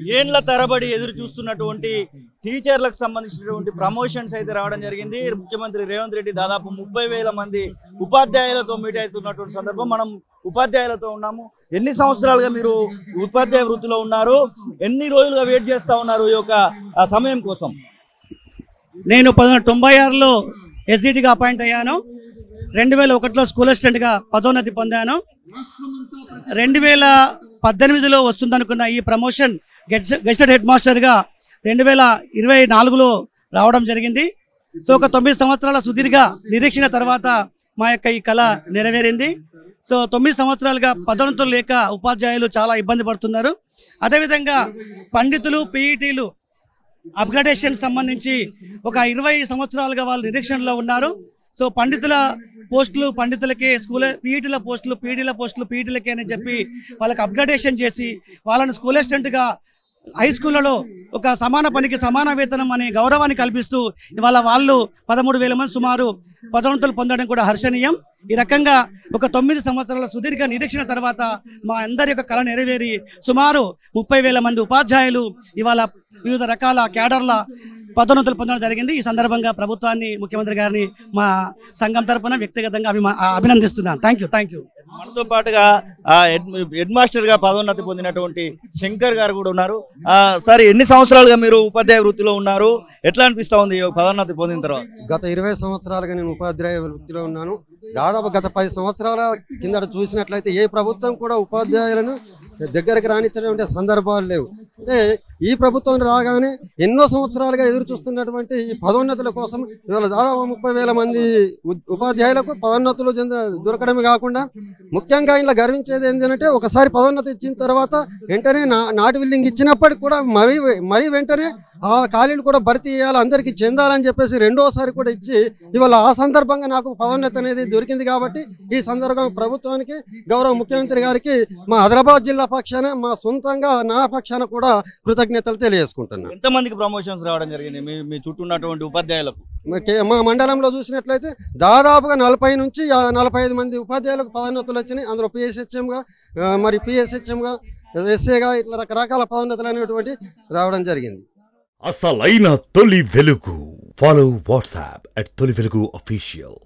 ఏండ్ల తరబడి ఎదురు చూస్తున్నటువంటి టీచర్లకు సంబంధించినటువంటి ప్రమోషన్స్ అయితే రావడం జరిగింది ముఖ్యమంత్రి రేవంత్ రెడ్డి దాదాపు ముప్పై వేల మంది ఉపాధ్యాయులతో మీట్ అవుతున్నటువంటి సందర్భం మనం ఉపాధ్యాయులతో ఉన్నాము ఎన్ని సంవత్సరాలుగా మీరు ఉపాధ్యాయ వృత్తిలో ఉన్నారు ఎన్ని రోజులుగా వెయిట్ చేస్తా ఉన్నారు ఈ యొక్క ఆ, సమయం కోసం నేను పంతొమ్మిది తొంభై ఆరులో ఎస్జిటిగా అపాయింట్ అయ్యాను రెండు వేల ఒకటిలో స్కూల్ అసిస్టెంట్గా పదోన్నతి పొందాను రెండు వేల పద్దెనిమిదిలో వస్తుందనుకున్న ఈ ప్రమోషన్ గెస్ట్ గెస్టెడ్ హెడ్ మాస్టర్గా రెండు వేల ఇరవై నాలుగులో రావడం జరిగింది సో ఒక తొమ్మిది సంవత్సరాల సుదీర్ఘ నిరీక్షణ తర్వాత మా యొక్క ఈ కళ నెరవేరింది సో తొమ్మిది సంవత్సరాలుగా పదోన్నతులు లేక ఉపాధ్యాయులు చాలా ఇబ్బంది పడుతున్నారు అదేవిధంగా పండితులు పీఈటీలు అప్గ్రేడేషన్ సంబంధించి ఒక ఇరవై సంవత్సరాలుగా వాళ్ళు నిరీక్షణలో ఉన్నారు సో పండితుల పోస్టులు పండితులకే స్కూల్ పీఈటీల పోస్టులు పీఈటీల పోస్టులు పీఈటీలకే అని చెప్పి వాళ్ళకి అప్గ్రేడేషన్ చేసి వాళ్ళని స్కూల్ అసిస్టెంట్గా హై స్కూళ్ళలో ఒక సమాన పనికి సమాన వేతనం అనే గౌరవాన్ని కల్పిస్తూ ఇవాళ వాళ్ళు పదమూడు వేల మంది సుమారు పదోన్నతులు పొందడం కూడా హర్షణీయం ఈ రకంగా ఒక తొమ్మిది సంవత్సరాల సుదీర్ఘ నిరీక్షణ తర్వాత మా అందరి యొక్క కళ నెరవేరి సుమారు ముప్పై వేల మంది ఉపాధ్యాయులు ఇవాళ వివిధ రకాల క్యాడర్ల పదోన్నతులు పొందడం జరిగింది ఈ సందర్భంగా ప్రభుత్వాన్ని ముఖ్యమంత్రి గారిని మా సంఘం తరపున వ్యక్తిగతంగా అభిమా అభినందిస్తున్నాను థ్యాంక్ యూ థ్యాంక్ యూ మనతో పాటుగా ఆ హెడ్ హెడ్ మాస్టర్ గా పదోన్నతి పొందినటువంటి శంకర్ గారు కూడా ఉన్నారు ఆ, సార్ ఎన్ని సంవత్సరాలుగా మీరు ఉపాధ్యాయ వృత్తిలో ఉన్నారు ఎట్లా అనిపిస్తా ఉంది ఈ పదోన్నతి పొందిన తర్వాత గత ఇరవై సంవత్సరాలుగా నేను ఉపాధ్యాయ వృత్తిలో ఉన్నాను దాదాపు గత పది సంవత్సరాల కిందట చూసినట్లయితే ఏ ప్రభుత్వం కూడా ఉపాధ్యాయులను దగ్గరికి రానిచ్చినటువంటి సందర్భాలు లేవు అంటే ఈ ప్రభుత్వం రాగానే ఎన్నో సంవత్సరాలుగా ఎదురు చూస్తున్నటువంటి ఈ పదోన్నతుల కోసం ఇవాళ దాదాపు ముప్పై వేల మంది ఉ- ఉపాధ్యాయులకు పదోన్నతులు చెంద దొరకడమే కాకుండా ముఖ్యంగా ఇలా గర్వించేది ఏంటంటే ఒకసారి పదోన్నతి ఇచ్చిన తర్వాత వెంటనే నా నాటు బిల్డింగ్ ఇచ్చినప్పటికి కూడా మరీ మరీ వెంటనే ఆ ఖాళీలు కూడా భర్తీ చేయాలి అందరికీ చెందాలని చెప్పేసి రెండోసారి కూడా ఇచ్చి ఇవాళ ఆ సందర్భంగా నాకు పదోన్నతి అనేది దొరికింది కాబట్టి ఈ సందర్భం ప్రభుత్వానికి గౌరవ ముఖ్యమంత్రి గారికి మా ఆదిలాబాద్ జిల్లా పక్షాన మా సొంతంగా నా పక్షాన కూడా కృతజ్ఞతలు తెలియజేసుకుంటున్నాను ఎంతమందికి ప్రమోషన్స్ రావడం జరిగింది మీ మీ చుట్టూ ఉన్నటువంటి ఉపాధ్యాయులకు మా కే- మా మండలంలో చూసినట్లయితే దాదాపుగా నలభై నుంచి ఆ నలభై ఐదు మంది ఉపాధ్యాయులకు పదోన్నతులు వచ్చినాయి అందులో పిఎస్హెచ్ఎంగా మరి పిఎస్హెచ్ఎంగా ఎస్ఏగా ఇట్లా రకరకాల పదోన్నతులు అనేటువంటి రావడం జరిగింది అసలైన తొలి వెలుగు ఫాలో వాట్సాప్ అట్ తొలి వెలుగు అఫీషియల్